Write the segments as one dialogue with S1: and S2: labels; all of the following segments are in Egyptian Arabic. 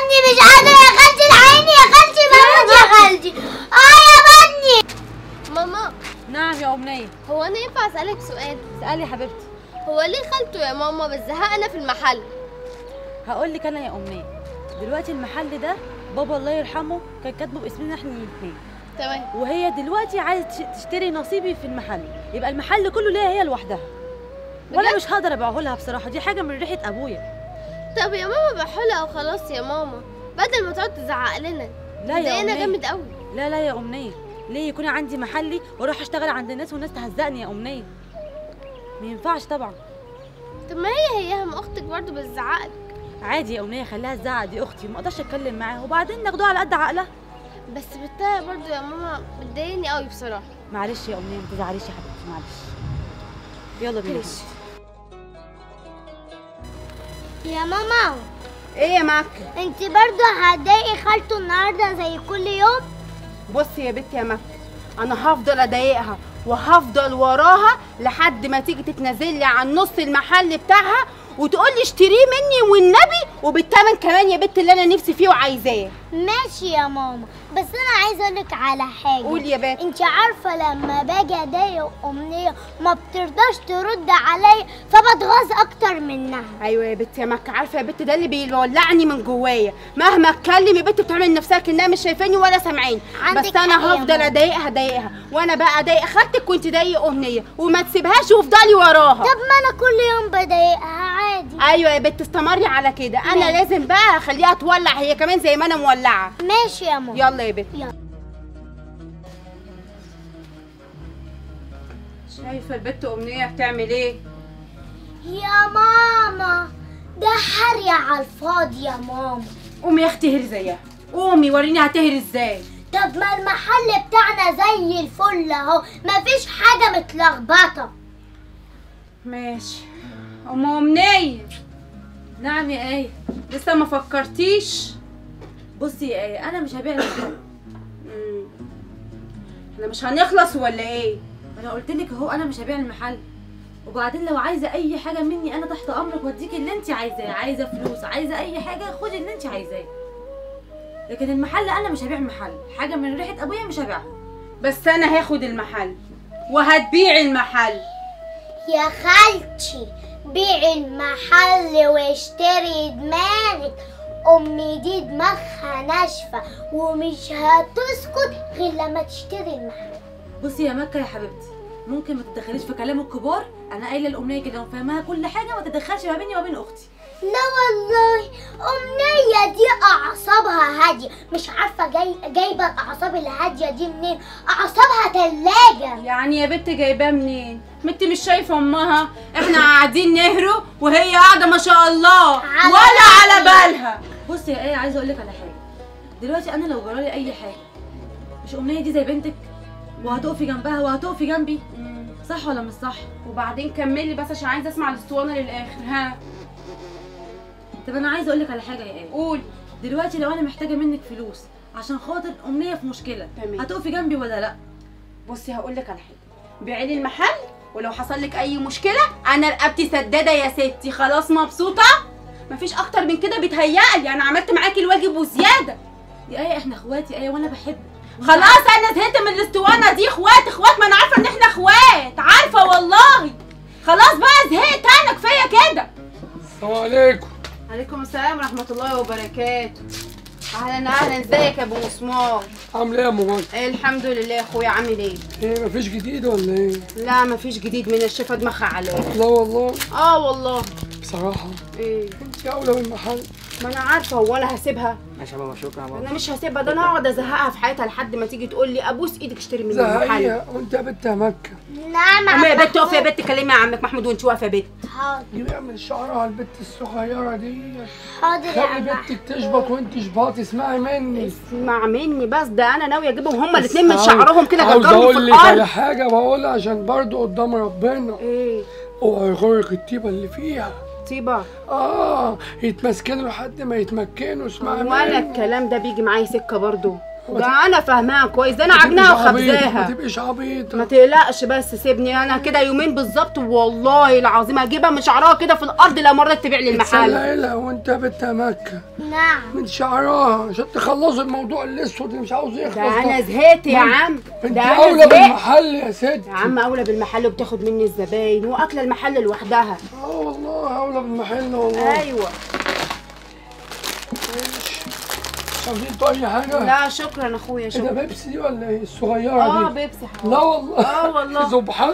S1: بطني مش قادرة يا خالتي العيني يا خالتي بموت يا خالتي اه يا بطني
S2: ماما
S3: نعم يا امنيه
S2: هو انا ينفع اسالك سؤال
S3: اسالي يا حبيبتي
S2: هو ليه خالته يا ماما بتزهقنا في المحل
S3: هقول لك انا يا امنيه دلوقتي المحل ده بابا الله يرحمه كان كاتبه باسمنا احنا الاثنين
S2: تمام
S3: وهي دلوقتي عايزه تش- تشتري نصيبي في المحل يبقى المحل كله ليها هي لوحدها وانا
S2: بجد؟
S3: مش هقدر ابيعه لها بصراحه دي حاجه من ريحه ابويا
S2: طب يا ماما بحولها وخلاص يا ماما بدل ما تقعد تزعق لنا
S3: لا يا
S2: ضايقنا
S3: امنيه
S2: جامد قوي
S3: لا لا يا امنيه ليه يكون عندي محلي واروح اشتغل عند الناس والناس تهزقني يا امنيه ما ينفعش طبعا
S2: طب ما هي هي ما اختك برضه بتزعقلك
S3: عادي يا امنيه خليها تزعق دي اختي ما اقدرش اتكلم معاها وبعدين ناخدوها على قد عقلها
S2: بس بتاعي برضه يا ماما بتضايقني قوي بصراحه
S3: معلش يا امنيه ما تزعليش يا حبيبتي معلش يلا بينا
S2: ماشي.
S1: يا ماما
S4: ايه يا مكة
S1: انت برضو هتضايقي خالته النهارده زي كل يوم
S4: بصي يا بنتي يا مكة انا هفضل اضايقها وهفضل وراها لحد ما تيجي تتنازل لي عن نص المحل بتاعها وتقول لي اشتريه مني والنبي وبالتمن كمان يا بنت اللي انا نفسي فيه وعايزاه
S1: ماشي يا ماما بس انا عايزه اقولك على حاجه
S4: قولي يا بنت
S1: انت عارفه لما باجي اضايق امنيه ما بترضاش ترد عليا فبتغاظ اكتر منها
S4: ايوه يا بنت يا مكة عارفه يا بنت ده اللي بيولعني من جوايا مهما اتكلم يا بنت بتعمل نفسها كانها مش شايفاني ولا سامعاني
S1: عندك
S4: بس انا
S1: حق يا
S4: هفضل
S1: ماما.
S4: اضايقها اضايقها وانا بقى اضايق خالتك وانت ضايق امنيه وما تسيبهاش وافضلي وراها
S1: طب ما انا كل يوم بضايقها عادي
S4: ايوه يا بنت استمري على كده انا
S1: ماشي.
S4: لازم بقى اخليها تولع هي كمان زي ما انا مولعه
S1: ماشي يا ماما
S4: يلا يا بنت
S1: يلا.
S4: شايفه البت امنيه بتعمل ايه
S1: يا ماما ده حري على الفاضي يا ماما
S4: قومي يا اختي هري زيها قومي وريني هتهري ازاي
S1: طب ما المحل بتاعنا زي الفل اهو مفيش حاجه متلخبطه
S4: ماشي ام امنيه
S3: نعم يا ايه
S4: لسه ما فكرتيش
S3: بصي يا ايه انا مش هبيع المحل
S4: مم. احنا مش هنخلص ولا ايه
S3: انا قلت لك اهو انا مش هبيع المحل وبعدين لو عايزه اي حاجه مني انا تحت امرك واديك اللي انت عايزاه عايزه فلوس عايزه اي حاجه خدي اللي انت عايزاه لكن المحل انا مش هبيع محل حاجه من ريحه ابويا مش هبيعها
S4: بس انا هاخد المحل وهتبيعي المحل
S1: يا خالتي بيعي المحل واشتري دماغك امي دي دماغها ناشفه ومش هتسكت غير لما تشتري المحل
S3: بصي يا مكه يا حبيبتي ممكن ما تتدخليش في كلام الكبار انا قايله الامنيه كده وفاهمها كل حاجه ما تتدخلش ما بيني وما بين اختي
S1: لا والله أمنية دي أعصابها هادية مش عارفة جاي جايبة الأعصاب الهادية دي منين أعصابها تلاجة
S4: يعني يا بنت جايباه منين ما انت مش شايفه امها احنا قاعدين نهروا وهي قاعده ما شاء الله
S1: على
S4: ولا على
S1: بالي.
S4: بالها
S3: بصي يا ايه عايزه اقول لك على حاجه دلوقتي انا لو جرالي اي حاجه مش امنيه دي زي بنتك وهتقفي جنبها وهتقفي جنبي صح ولا مش صح
S4: وبعدين كملي بس عشان عايزه اسمع الاسطوانه للاخر ها
S3: طب انا عايزه اقول لك على حاجه يا ايه
S4: قول
S3: دلوقتي لو انا محتاجه منك فلوس عشان خاطر امنيه في مشكله
S4: تمام.
S3: هتقفي جنبي ولا لا
S4: بصي هقول لك على حاجه بيعي لي المحل ولو حصل لك اي مشكله انا رقبتي سداده يا ستي خلاص مبسوطه مفيش اكتر من كده بيتهيألي انا عملت معاكي الواجب وزياده
S3: يا ايه احنا اخوات يا ايه وانا بحبك
S4: خلاص انا زهقت من الاسطوانه دي اخوات اخوات ما انا عارفه ان احنا اخوات عارفه والله خلاص بقى زهقت انا كفايه كده
S5: السلام عليكم
S4: عليكم السلام ورحمه الله وبركاته اهلا اهلا ازيك يا ابو مسمار
S5: عامل ايه يا ام ماجد؟
S4: الحمد لله يا اخويا عامل ايه
S5: ايه مفيش جديد ولا ايه؟
S4: لا مفيش جديد من الشفا دماغها عليا
S5: لا والله
S4: اه والله
S5: بصراحة
S4: ايه
S5: انت اولى بالمحل
S4: ما انا عارفه هو انا هسيبها
S5: ماشي يا بابا شكرا يا
S4: انا مش هسيبها ده انا هقعد ازهقها في حياتها لحد ما تيجي تقول لي ابوس ايدك اشتري مني المحل
S5: زهقية وانت يا بنت يا مكة
S1: نعم
S4: قومي يا
S1: عم
S4: بنت اقفي يا بنت كلمي يا عمك محمود وانت واقفه يا بنت
S1: حاضر
S5: جيبي اعمل شعرها البت الصغيرة دي
S1: حاضر يا
S5: خلي
S1: عم
S5: بنتك تشبط وانت شباطي اسمعي مني
S4: اسمع مني بس ده انا ناويه اجيبهم هما الاثنين من
S5: عاوز-
S4: شعرهم كده
S5: عاوز
S4: جرجرهم في
S5: اقول لك على
S4: الارض
S5: حاجة بقولها عشان برضو قدام ربنا
S4: ايه
S5: اوعى يغرك الطيبة اللي فيها
S4: طيبه
S5: اه يتمسكنوا لحد ما يتمكنوا اسمعي
S4: ولا
S5: مني
S4: الكلام ده بيجي معايا سكه برضو ده انا فاهماها كويس ده انا
S5: ما
S4: عجناها
S5: تبقيش عبيط، ما
S4: وخبزاها
S5: تبقيش عبيطة
S4: ما تقلقش بس سيبني انا كده يومين بالظبط والله العظيم هجيبها من شعرها كده في الارض لو مرت تبيع لي المحل
S5: تسلقي لها وانت يا بنت يا مكة
S1: نعم
S5: من شعرها عشان تخلصوا الموضوع الاسود اللي مش عاوز يخلص
S4: ده انا زهقت يا
S5: ما-
S4: عم
S5: انت
S4: ده انا
S5: اولى
S4: زهقت
S5: بالمحل يا ست
S4: يا عم اولى بالمحل وبتاخد مني الزباين واكله المحل لوحدها
S5: اه والله اولى بالمحل والله
S4: ايوه
S5: عاوزين انتوا اي حاجة
S4: لا شكرا اخويا
S5: ايه ده
S4: شكرا
S5: بيبسي دي ولا ايه الصغيرة
S4: اه
S5: دي
S4: بيبسي حبيبي
S5: لا والله
S4: اه والله.
S5: سبحان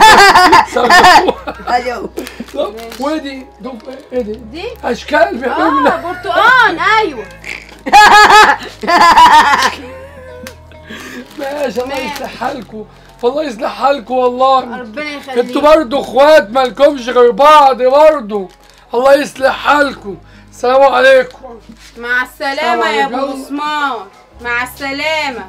S4: ايوه
S5: لا ودي دول ايه دي
S4: دي
S5: اشكال بيعملوا
S4: اه برتقال ايوه
S5: ماشي الله
S4: ماشي.
S5: يصلح حالكم والله يصلح حالكم والله
S4: ربنا يخليك
S5: انتوا برضه اخوات مالكمش غير بعض برضه الله يصلح حالكم السلام عليكم
S4: مع السلامة يا ابو
S5: يلا.
S4: عثمان مع السلامة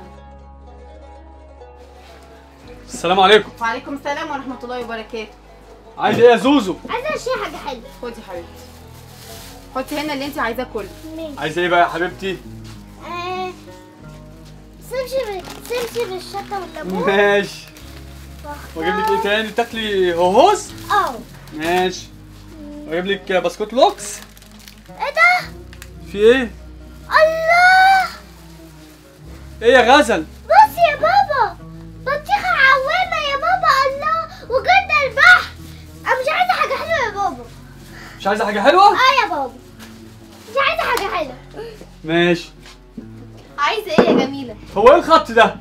S6: السلام عليكم
S4: وعليكم السلام ورحمة الله وبركاته
S6: عايز ايه يا زوزو
S1: عايزة اشياء حاجة حلوة
S4: خدي حبيبتي حطي هنا اللي انت عايزاه كله
S1: ماشي
S6: عايز ايه بقى يا حبيبتي
S1: آه، سمسم سمسم الشطة والليمون
S6: ماشي واجيب لك ايه تاني تاكلي هوهوز
S1: اه
S6: ماشي واجيب لك بسكوت لوكس
S1: ايه ده؟
S6: في ايه
S1: الله
S6: ايه يا غزل
S1: بص يا بابا بطيخة عوامة يا بابا الله وجد البحر انا مش عايزة حاجة حلوة يا بابا
S6: مش عايزه حاجه حلوه
S1: اه يا بابا مش عايزة حاجة حلوة
S6: ماشي
S2: عايزه ايه يا جميله
S6: هو ايه الخط ده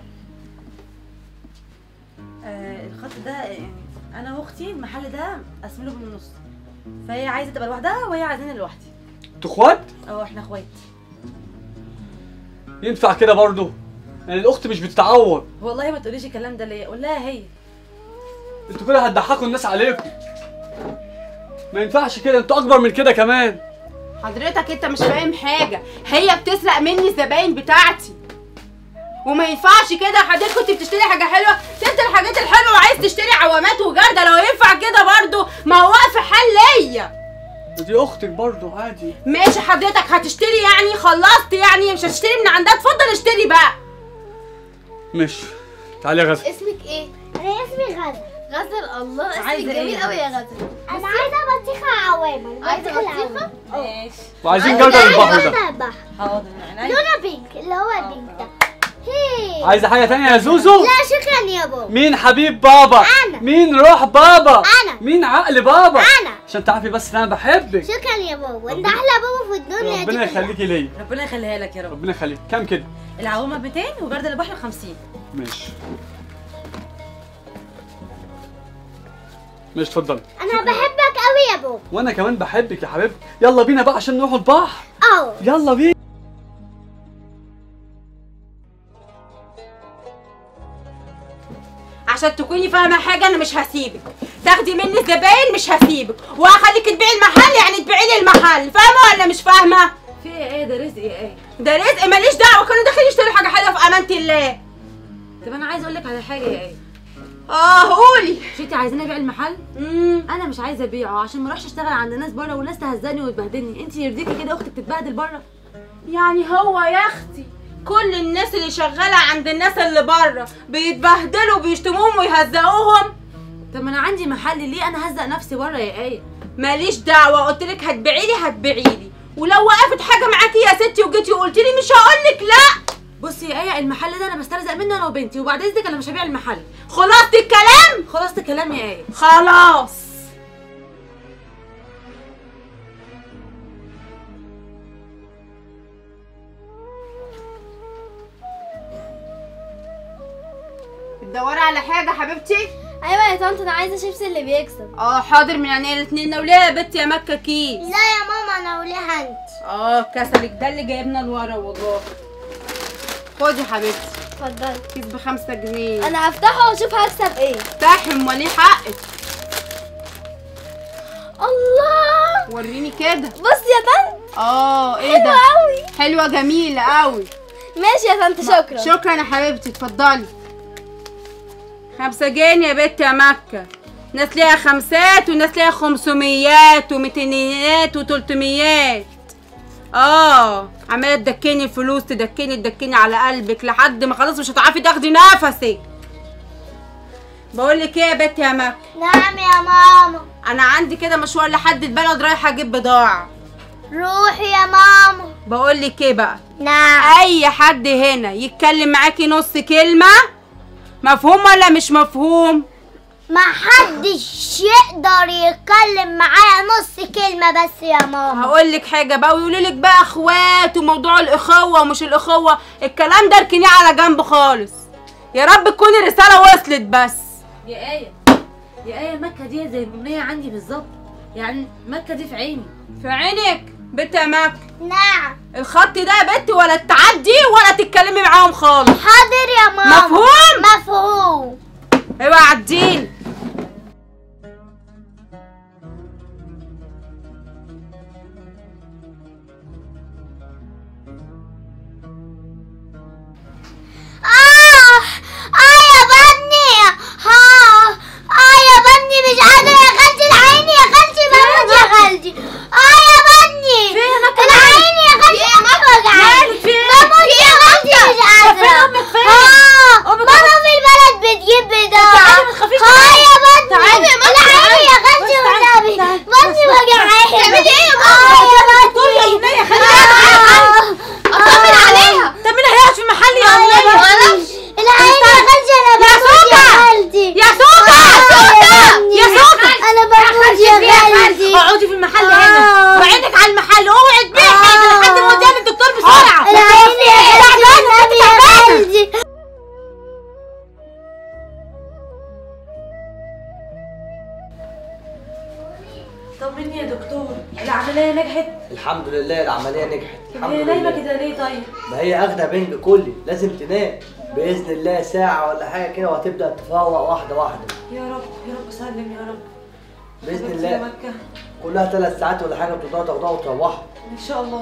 S3: آه الخط ده يعني انا واختي المحل ده قسمله بالنص فهي عايزه تبقى لوحدها وهي عايزاني لوحدي
S6: انتوا اخوات
S3: اه احنا اخوات
S6: ينفع كده برضه يعني الاخت مش بتتعور
S3: والله ما تقوليش الكلام ده ليا قول لها هي
S6: انتوا كده هتضحكوا الناس عليكم ما ينفعش كده انتوا اكبر من كده كمان
S4: حضرتك انت مش فاهم حاجة هي بتسرق مني الزباين بتاعتي وما ينفعش كده حضرتك كنت بتشتري حاجة حلوة سبت الحاجات الحلوة وعايز تشتري عوامات وجردة لو ينفع كده برضو ما هو واقف حل ليا
S6: دي اختك برضه عادي
S4: ماشي حضرتك هتشتري يعني خلصت يعني مش هتشتري من عندها اتفضل اشتري بقى
S6: ماشي تعالي يا غزل
S2: اسمك ايه
S1: انا اسمي غزة
S2: غزل الله اسمك
S3: عايزة
S2: جميل
S3: ايه؟
S2: قوي يا غزل
S1: انا عايزة بطيخة عوامة
S2: عايزة
S1: البطيخة
S2: بطيخة؟
S1: العوامة.
S3: ماشي
S6: وعايزين
S2: عايزة
S6: جردل
S2: ايه؟
S6: البحر ده
S1: جردة البحر
S3: حاضر عينيا
S1: لونها بينك اللي هو البينك ده هي
S6: عايزه حاجه تانية يا زوزو
S1: لا شكرا يا بابا
S6: مين حبيب بابا
S1: أنا.
S6: مين روح بابا
S1: أنا.
S6: مين عقل بابا
S1: أنا.
S6: عشان تعرفي بس ان انا بحبك
S1: شكرا يا بابا انت
S6: ربنا-
S1: احلى بابا في الدنيا دي
S6: ربنا
S1: كلها.
S6: يخليكي ليا
S3: ربنا يخليها لك يا رب
S6: ربنا يخليك كام كده
S3: العوامه ب 200 وجردل البحر 50
S6: ماشي ماشي اتفضلي
S1: انا بحبك قوي يا بابا
S6: وانا كمان بحبك يا حبيبتي يلا بينا بقى عشان نروح البحر
S1: اه
S6: يلا بينا
S4: عشان تكوني فاهمة حاجة أنا مش هسيبك تاخدي مني الزباين مش هسيبك وهخليك تبيعي المحل يعني تبيعي لي المحل فاهمة ولا مش فاهمة؟
S3: في ايه ايه ده رزق ايه ايه
S4: ده رزق ماليش دعوة كانوا داخلين يشتروا حاجة حلوة في أمانة الله
S3: طب انا عايزه اقول لك على حاجه يا ايه
S4: اه قولي
S3: مش انت عايزاني ابيع المحل
S4: مم.
S3: انا مش عايزه ابيعه عشان ما اروحش اشتغل عند ناس بره والناس تهزقني وتبهدلني انت يرضيكي كده اختك تتبهدل بره
S4: يعني هو يا اختي كل الناس اللي شغالة عند الناس اللي بره بيتبهدلوا وبيشتموهم ويهزقوهم
S3: طب ما انا عندي محل ليه انا هزق نفسي بره يا ايه
S4: ماليش دعوة قلت لك هتبيعي لي هتبيعي لي ولو وقفت حاجة معاكي يا ستي وجيتي وقلت لي مش هقول لك لا
S3: بصي يا ايه المحل ده انا بسترزق منه انا وبنتي وبعد اذنك انا مش هبيع المحل
S4: خلاص الكلام
S3: خلاص الكلام يا ايه
S4: خلاص بتدوري على حاجة حبيبتي؟
S2: ايوه يا طنط انا عايزه شيبسي اللي بيكسب
S4: اه حاضر من عينيا الاتنين لو ليه يا بنتي يا مكة كيس
S1: لا يا ماما انا وليها انت
S4: اه كسلك ده اللي جايبنا لورا والله خدي حبيبتي
S2: اتفضلي
S4: كيس بخمسة جنيه
S2: انا هفتحه واشوف هكسب ايه
S4: افتحي امال ايه حقك
S2: الله
S4: وريني كده
S2: بص يا طنط
S4: اه ايه
S2: حلوه
S4: ده
S2: قوي
S4: حلوة جميلة قوي
S2: ماشي يا طنط شكرا
S4: شكرا يا حبيبتي اتفضلي خمسة جنيه يا بنت يا مكة ناس ليها خمسات وناس ليها خمسميات وميتينيات وتلتميات اه عماله تدكني الفلوس تدكني تدكني على قلبك لحد ما خلاص مش هتعرفي تاخدي نفسك بقول لك ايه يا بنت يا مك
S1: نعم يا ماما
S4: انا عندي كده مشوار لحد البلد رايحه اجيب بضاعه
S1: روحي يا ماما
S4: بقول لك ايه بقى
S1: نعم
S4: اي حد هنا يتكلم معاكي نص كلمه مفهوم ولا مش مفهوم
S1: ما حدش يقدر يتكلم معايا نص كلمة بس يا ماما
S4: هقول لك حاجه بقى ويقولوا لك بقى اخوات وموضوع الاخوه ومش الاخوه الكلام ده اركنيه على جنب خالص يا رب تكون الرساله وصلت بس
S3: يا آية يا آية مكة دي زي الأمنية عندي بالظبط يعني مكة دي في عيني
S4: في عينك بنت يا مك
S1: نعم
S4: الخط ده يا بنت ولا تعدي ولا تتكلمي معاهم خالص
S1: حاضر يا ماما
S4: مفهوم؟
S1: مفهوم
S4: اوعى عدين
S1: آه آه يا بني آه آه يا بني مش قادرة يا خالتي العين يا خالتي بموت يا خالتي آه يا بني العين يا خالتي بموت وجعاني بموت يا خالتي مش قادرة آه ماما في البلد بتجيب بضاعة آه يا بني العين يا خالتي والنبي بني وجعاني تعملي ايه يا ماما يا بني
S2: اطمن عليها
S3: طب مين هيقعد في محلي يا أمنية؟
S1: العين يا خالتي انا بموت يا خالتي
S4: يا سوكا
S1: يا سوكا انا بموت يا خالتي
S3: اقعدي في المحل
S1: آه.
S3: هنا وعينك على المحل اوعي تبيعي حاجة لحد ما قدام الدكتور بسرعة
S1: العين يا خالتي والنبي يا خالتي
S3: طمني يا دكتور العملية نجحت
S7: الحمد لله العمليه نجحت
S3: طب
S7: الحمد
S3: هي نايمة
S7: لله
S3: كده ليه طيب؟
S7: ما هي اخده بنج كلي لازم تنام باذن الله ساعه ولا حاجه كده وهتبدا تفوق واحده واحده
S3: يا رب يا رب سلم يا رب
S7: باذن
S3: حبيبتي يا
S7: الله
S3: مكة
S7: كلها ثلاث ساعات ولا حاجه وتقدروا تاخدوها وتروحوا
S3: ان شاء الله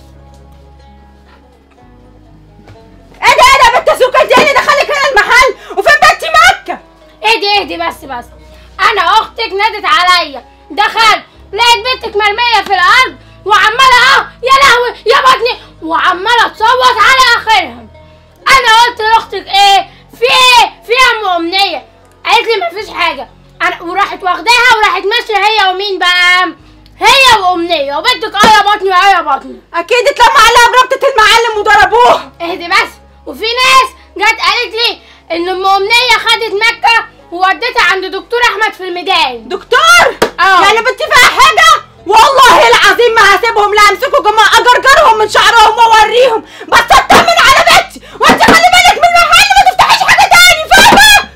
S4: ايه ده ايه ده يا بنت سوكا انت ايه اللي دخلك هنا المحل وفين بنتي مكه
S8: اهدي اهدي بس بس انا اختك نادت عليا دخلت لقيت بنتك مرميه في الارض وعماله اه يا لهوي يا بطني وعماله تصوت على اخرها انا قلت لاختك ايه في ايه في يا ام امنيه قالت لي مفيش حاجه انا وراحت واخداها وراحت ماشيه هي ومين بقى هي وامنيه وبنتك اه يا بطني اه يا بطني
S4: اكيد اتلم عليها بربطه المعلم وضربوها
S8: اهدي بس وفي ناس جت قالت لي ان ام امنيه خدت مكه وودتها عند دكتور احمد في الميدان
S4: دكتور
S8: اه.
S4: يعني بنتي فيها حاجه والله العظيم ما هسيبهم لا امسكوا جماعه اجرجرهم من شعرهم واوريهم بس اطمن على بنتي وانت خلي بالك من المحل ما تفتحيش حاجه تاني فاهمه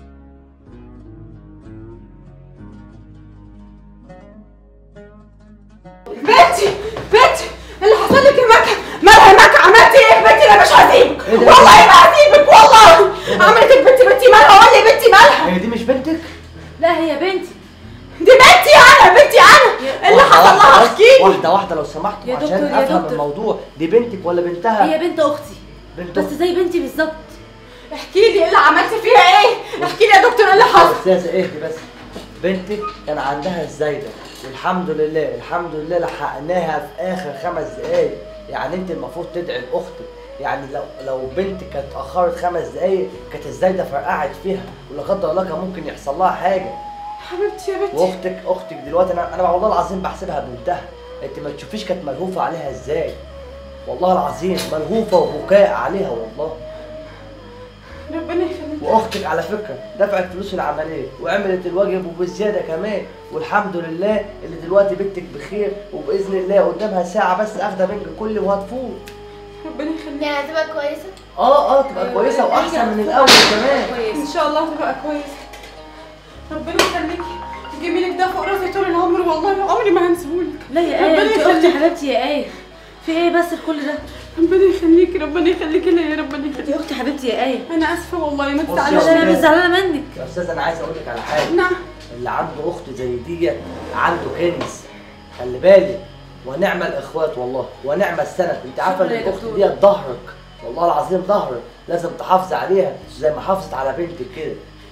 S4: بنتي بنتي اللي حصل لك يا مكه مالها يا مكه عملتي ايه في بنتي انا مش هسيبك
S7: إيه ده؟
S4: والله ما هسيبك والله عملت في بنتي بنتي مالها قول لي بنتي مالها
S7: هي دي مش بنتك
S3: لا هي بنتي
S4: دي بنتي انا بنتي انا اللي
S7: واحدة
S4: حصل لها
S7: واحدة بس،
S4: احكي لي
S7: واحده واحده لو سمحت
S3: يا
S7: عشان
S3: دكتور، يا
S7: افهم
S3: دكتور.
S7: الموضوع دي بنتك ولا بنتها
S3: هي بنت اختي
S7: بنت
S3: بس زي بنتي بالظبط
S4: احكي لي ايه اللي عملتي فيها ايه احكي لي يا دكتور ايه اللي حصل
S7: استاذه اهدي بس بنتك كان عندها الزايده والحمد لله الحمد لله لحقناها في اخر خمس دقايق يعني انت المفروض تدعي لاختك يعني لو لو بنتك كانت اتاخرت خمس دقايق كانت الزايده فرقعت فيها ولا قدر الله كان ممكن يحصل لها حاجه
S4: حبيبتي يا بنتي
S7: واختك اختك دلوقتي انا انا والله العظيم بحسبها بنتها انت ما تشوفيش كانت ملهوفه عليها ازاي والله العظيم ملهوفه وبكاء عليها والله
S4: ربنا يخليك
S7: واختك على فكره دفعت فلوس العمليه وعملت الواجب وبالزياده كمان والحمد لله اللي دلوقتي بنتك بخير وباذن الله قدامها ساعه بس اخده بنج كل وهتفوت
S4: ربنا يخليك
S2: يعني هتبقى كويسه
S7: اه اه تبقى كويسه واحسن من الاول كمان
S4: كويس ان شاء الله هتبقى كويس ربنا يخليكي جميلك ده فوق راسي طول العمر والله عمري ما هنسهولك
S3: لا يا
S4: ربنا
S3: ايه انت
S4: يخليك.
S3: اختي حبيبتي يا ايه في ايه بس كل ده
S4: ربنا يخليكي ربنا يخليكي ليا يا ربنا
S3: انت
S4: يخليكي
S3: اختي حبيبتي يا ايه
S4: انا اسفه والله ما
S7: بصي يا
S4: تزعليش
S3: انا
S7: أستاذ.
S3: مش زعلانه منك
S7: يا استاذ انا عايز اقول لك على حاجه
S4: نعم
S7: اللي عنده اخت زي دي عنده كنز خلي بالك ونعم الاخوات والله ونعم السند انت عارفه ان
S3: شكرا يا
S7: الاخت
S3: دكتور.
S7: دي ظهرك والله العظيم ظهرك لازم تحافظي عليها زي ما حافظت على بنتك كده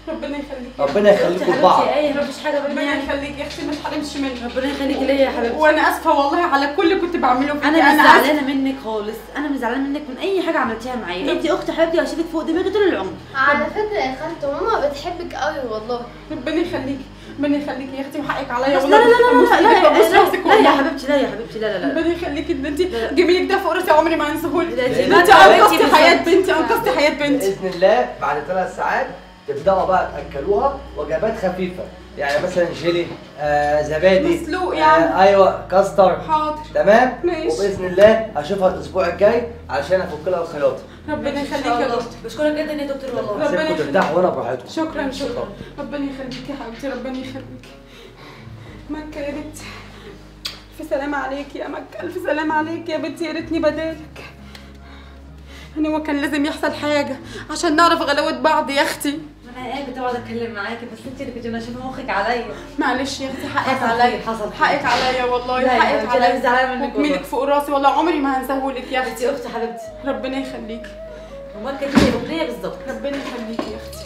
S4: ربنا يخليك
S7: ربنا يخليكم لبعض
S3: يا ايه مفيش حاجه بينا
S4: ربنا
S3: يعني
S4: يخليك يا اختي ما تحرمش منك
S3: ربنا يخليك ليا يا حبيبتي
S4: وانا اسفه والله على كل اللي كنت بعمله فيكي
S3: انا مش
S4: آسفة.
S3: زعلانه منك خالص انا مش زعلانه منك من اي حاجه عملتيها معايا انت اختي حبيبتي وهشيلك فوق دماغي طول العمر
S2: على فكرة يا خالته ماما بتحبك قوي والله
S4: ربنا يخليك ربنا يخليك يا اختي وحقك عليا
S3: بس لا لا لا لا لا لا,
S4: ببوس
S3: لا,
S4: راسك
S3: لا, لا يا
S4: والله.
S3: حبيبتي لا يا حبيبتي لا لا لا
S4: ربنا يخليك ان انت جميلك ده فوق راسي عمري ما انساهولك
S3: لا، دي
S4: انت
S3: بنت حبيبتي
S4: انقذتي
S3: بالظبط.
S4: حياه بنتي انقذتي حياه بنتي
S7: باذن الله بعد ثلاث ساعات تبداوا بقى تاكلوها وجبات خفيفه يعني مثلا جيلي آه زبادي
S4: مسلوق يعني.
S7: آه ايوه كاستر
S4: حاضر
S7: تمام
S4: ماشي.
S7: وباذن الله اشوفها الاسبوع الجاي علشان افك لها الخياطه
S4: ربنا يخليك يا دكتور
S3: بشكرك جدا يا دكتور والله
S4: ربنا
S7: سيبكم
S4: يخليك.
S7: ترتاحوا وانا براحتكم
S4: شكرا شكرا ربنا يخليك يا حبيبتي ربنا يخليك مكة يا بنتي ألف سلامة عليك يا مكة ألف سلامة عليك يا بنتي يا ريتني بدالك أنا هو كان لازم يحصل حاجة عشان نعرف غلاوة بعض يا أختي
S3: انا ايه كنت بقعد اتكلم معاكي بس انت اللي كنت منشفه مخك عليا
S4: معلش يا اختي حقك
S3: حصل
S4: عليا
S3: خير، حصل خير.
S4: حقك عليا والله
S3: لا يا
S4: حقك
S3: حبيبتي، أنا
S4: عليا
S3: مش زعلانة منك
S4: وجميلك
S3: والله.
S4: فوق راسي والله عمري ما هنساهولك يا
S3: انت
S4: اختي
S3: اختي حبيبتي
S4: ربنا يخليك
S3: ومكه دي اغنيه بالظبط
S4: ربنا يخليك يا اختي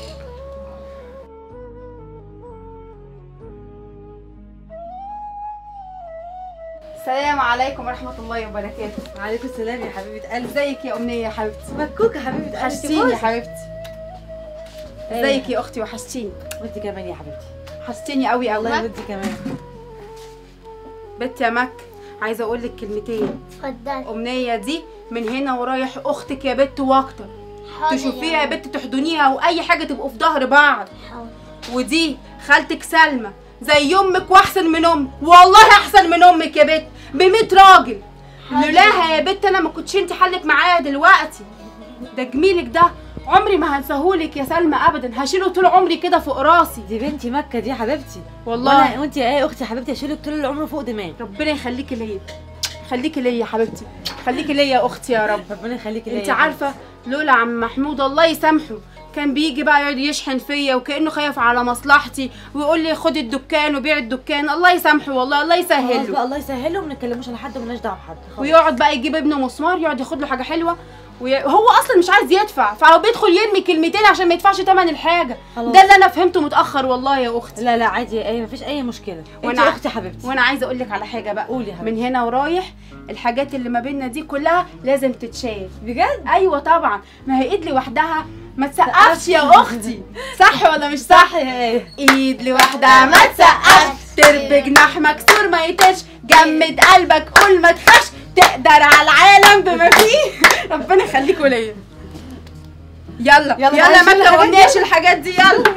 S4: السلام عليكم ورحمة الله وبركاته
S3: وعليكم السلام يا حبيبه قلبي
S4: ازيك يا أمنية يا حبيبتي
S3: مكوكه حبيبه قلبي
S4: وحشتيني يا حبيبتي ازيك يا اختي وحشتيني
S3: وانت كمان يا حبيبتي
S4: وحشتيني قوي قوي
S3: والله وانت كمان
S4: بنت يا مك عايزه اقول لك كلمتين
S1: اتفضلي
S4: امنيه دي من هنا ورايح اختك يا بت واكتر
S1: حاضر
S4: تشوفيها يا بت تحضنيها واي حاجه تبقوا في ظهر بعض
S1: حاضر.
S4: ودي خالتك سلمى زي امك واحسن من امك والله احسن من امك يا بت ب 100 راجل لولاها يا بت انا ما كنتش انت حلك معايا دلوقتي ده جميلك ده عمري ما هنساهولك يا سلمى ابدا هشيله طول عمري كده فوق راسي
S3: دي بنتي مكه دي حبيبتي
S4: والله
S3: وانا وانت ايه اختي حبيبتي اشيلك طول العمر فوق دماغي
S4: ربنا يخليكي ليا خليكي ليا يا حبيبتي خليكي ليا يا اختي يا رب
S3: ربنا يخليكي ليا
S4: انت
S3: يا
S4: عارفه لولا عم محمود الله يسامحه كان بيجي بقى يقعد يشحن فيا وكانه خايف على مصلحتي ويقول لي خد الدكان وبيع الدكان الله يسامحه والله الله
S3: حبيبتي. خلاص
S4: يسهل
S3: بقى
S4: له
S3: الله يسهله وما نتكلموش على حد ومالناش دعوه بحد خلاص.
S4: ويقعد بقى يجيب ابنه مسمار يقعد ياخد له حاجه حلوه وهو اصلا مش عايز يدفع فهو بيدخل يرمي كلمتين عشان ما يدفعش ثمن الحاجه
S3: خلاص.
S4: ده اللي انا فهمته متاخر والله يا اختي
S3: لا لا عادي يا ايه مفيش اي مشكله انت
S4: وأنا-
S3: اختي حبيبتي
S4: وانا عايزه اقول لك على حاجه بقى
S3: قولي يا حبيبتي
S4: من هنا ورايح الحاجات اللي ما بيننا دي كلها لازم تتشاف
S3: بجد
S4: ايوه طبعا ما هي ايد لوحدها ما تسقفش يا اختي صح ولا مش صح
S3: يا ايه
S4: ايد لوحدها ما تسقفش ترب جناح مكسور ما يطيرش جمد قلبك قول ما تخافش تقدر على العالم بما فيه ربنا يخليكوا ليا يلا
S3: يلا
S4: يلا
S3: تعالي
S4: ما
S3: شيل الحاجات دي.
S4: تقولناش الحاجات دي يلا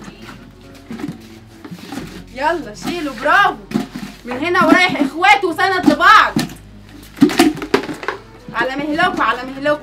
S4: يلا شيلوا برافو من هنا ورايح اخوات وسند لبعض على مهلكوا على مهلكوا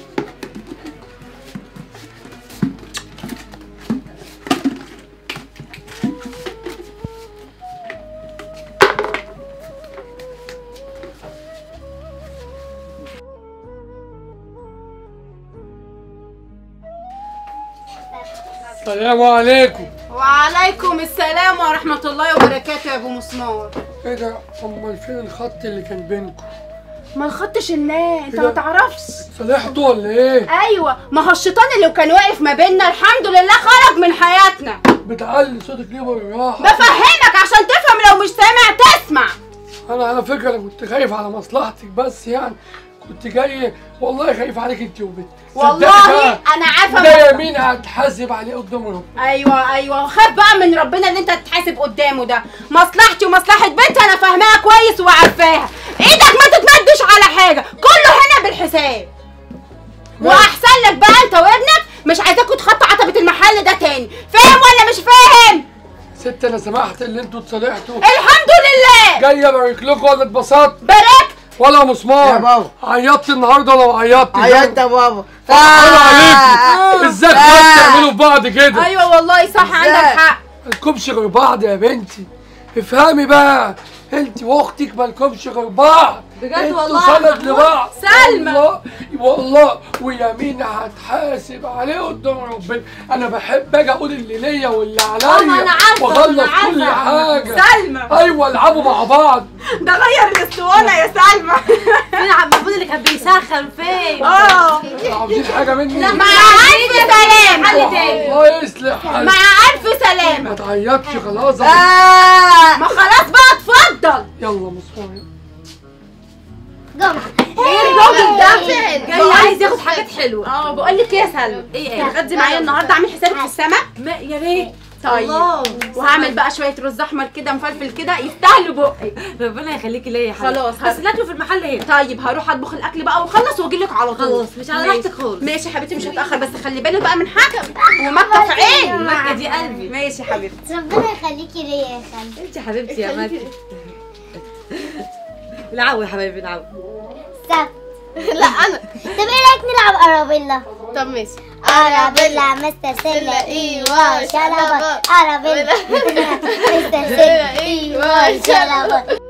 S5: السلام عليكم
S4: وعليكم السلام ورحمة الله وبركاته يا أبو مسمار
S5: ايه ده امال فين الخط اللي كان بينكم
S4: ما نخطش الله انت
S5: إيه
S4: ما
S5: ده؟
S4: تعرفش
S5: صالحتوا ولا ايه
S4: ايوه ما هو الشيطان اللي كان واقف ما بيننا الحمد لله خرج من حياتنا
S5: بتعلي صوتك ليه بالراحه
S4: بفهمك عشان تفهم لو مش سامع تسمع
S5: انا على فكره انا كنت خايف على مصلحتك بس يعني كنت جاي والله خايف عليك انت وبنتي صدقني
S4: والله
S5: بقى،
S4: انا عارفه
S5: وده يمين هتحاسب عليه قدام ربنا
S4: ايوه ايوه خاف بقى من ربنا اللي انت تتحاسب قدامه ده مصلحتي ومصلحه بنتي انا فاهماها كويس وعارفاها ايدك ما تتمدش على حاجه كله هنا بالحساب واحسن لك بقى انت وابنك مش عايزاكوا تخطوا عتبه المحل ده تاني فاهم ولا مش فاهم
S5: ست انا سمحت اللي انتوا اتصالحتوا
S4: الحمد لله
S5: جاي ابارك لكم ولا اتبسطت
S4: بارك
S5: ولا مسمار
S7: يا بابا.
S5: عيطت النهارده لو عيطت
S7: عيطت يا بابا
S5: حرام عليكم ازاي خلاص تعملوا في بعض كده
S4: ايوه والله صح عندك حق
S5: مالكمش غير بعض يا بنتي افهمي بقى انت واختك مالكمش غير بعض
S3: بجد
S5: انتوا
S3: والله يا
S5: سند
S3: محمود.
S5: لبعض
S4: سلمى.
S5: والله والله ويمين هتحاسب عليه قدام ربنا انا بحب اجي اقول اللي ليا واللي عليا
S3: أنا عارفة،
S5: واخلص
S3: أنا
S5: كل
S3: عارفة.
S5: حاجه
S4: سلمى
S5: ايوه العبوا مع بعض
S4: ده غير الاسطوانه يا سلمى
S3: فين عم محمود اللي كان بيسخن فين
S4: اه
S5: عاوزين حاجه مني
S4: مع الف سلامه
S5: الله يصلح حالك
S4: مع الف سلامه
S5: ما تعيطش خلاص
S4: آه ما خلاص بقى اتفضل
S5: يلا مصطفى
S1: جمعة
S4: ايه الراجل ده
S3: جاي عايز ياخد حاجات حلوه
S4: اه بقول لك ايه يا سلمى
S3: ايه ايه
S4: هتغدي معايا النهارده اعمل حسابك في السمك
S3: ما يا ريت
S4: طيب
S3: الله.
S4: وهعمل بقى شويه رز احمر كده مفلفل كده يستاهلوا بقي
S3: ربنا يخليكي ليا يا حبيبتي
S4: خلاص،
S3: بس ناكله في المحل هنا
S4: طيب هروح اطبخ الاكل بقى واخلص واجي لك على طول
S3: خلاص، مش على
S4: ماشي.
S3: راحتك خالص.
S4: ماشي يا حبيبتي مش هتاخر بس خلي بالك بقى من حاجه ومكه في عين
S3: مكة دي قلبي
S4: ماشي يا حبيبتي
S1: ربنا يخليكي ليا يا خالتي
S3: انت حبيبتي يا مكة العو يا حبايبي العو
S1: سبت
S2: لا انا
S1: طب ايه رايك نلعب ارابيلا
S2: طب ماشي
S1: ارابيلا مستر سلة ايوه شلبط ارابيلا مستر سلة ايوه شلبط